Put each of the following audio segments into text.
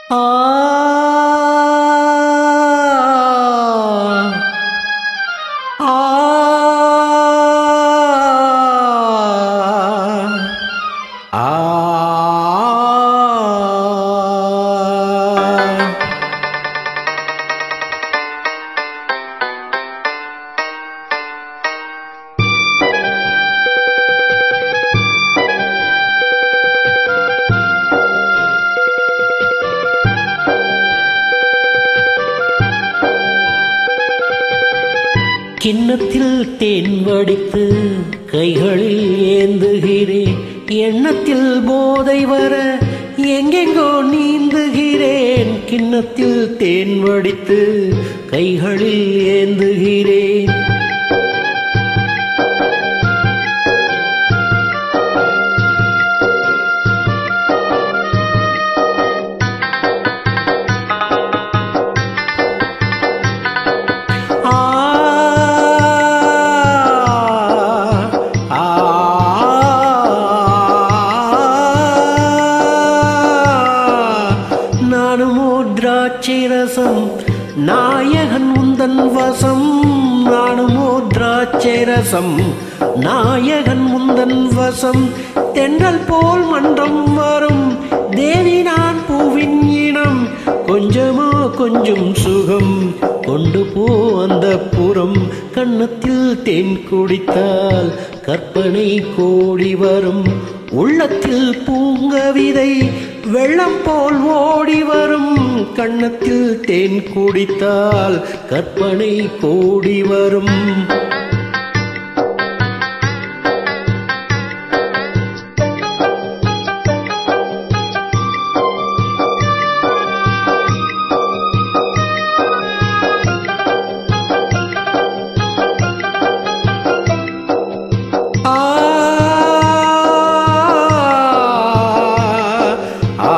ஆ ஆ ஆ கிண்ணத்தில் தேன் வடித்து கைகளில் ஏந்துகிறேன் எண்ணத்தில் போதை வர எங்கெங்கோ நீந்துகிறேன் கிண்ணத்தில் தேன் வடித்து கைகளில் ஏந்துகிறேன் ஆ ஆ நானுமோ திராட்சை ரசம் நாயகன் உந்தன் வசம் நானுமோ திராட்சை ரசம் நாயகன் முந்தன் வசம் தென்றல் போல் மன்றம் வரும் தேவி நான் பூவின் இனம் கொஞ்சமோ கொஞ்சம் சுகம் கொண்டு போ அந்த புறம் கன்னத்தில் தேன் குடித்தால் கற்பனை கோடி வரும் உள்ளத்தில் பூங்கவிதை வெள்ளம் போல் ஓடி வரும் கன்னத்தில் தேன் குடித்தால் கற்பனை கோடி வரும் ஆ ஆ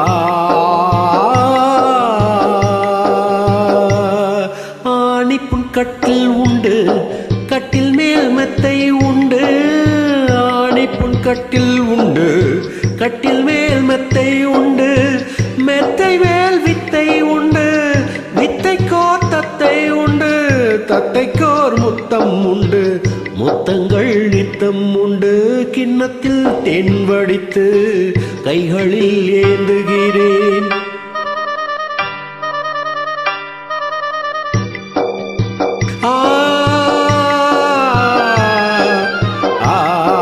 ஆணிப்புண் கட்டில் உண்டு கட்டில் மேல் மெத்தை உண்டு ஆணிப்புண் கட்டில் உண்டு கட்டில் மேல் மெத்தை உண்டு மெத்தை மேல் வித்தை உண்டு வித்தைக்கோர் தத்தை உண்டு தத்தைக்கோர் முத்தம் உண்டு முத்தங்கள் நித்தம் உண்டு கிண்ணத்தில் தென் வடித்து கைகளில் ஏந்துகிறேன் ஆ ஆ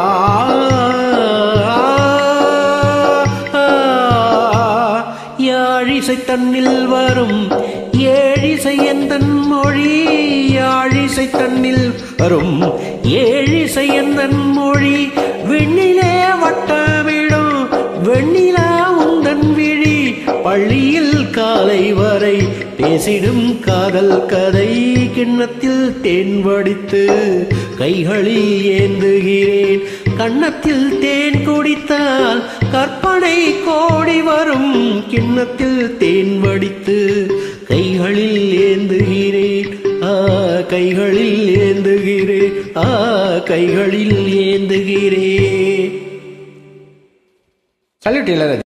யாழிசை தன்னில் வரும் ஏழிசை எந்தன் மொழி யாழிசை தன்னில் வரும் ஏழிசை எந்தன் மொழி விண்ணிலே வட்டமிடும் வெண்ணிலா உந்தன் விழி பள்ளியில் காலை வரை பேசிடும் காதல் கதை கிண்ணத்தில் தேன் வடித்து கைகளில் ஏந்துகிறேன் கன்னத்தில் தேன் குடித்தால் கற்பனை கோடி வரும் கிண்ணத்தில் தேன் வடித்து கைகளில் ஏந்துகிறேன் ஆ கைகளில் ஏந்துகிறேன் ஆ கைகளில் ஏந்துகிறேன் சல்யூட் இளையராஜா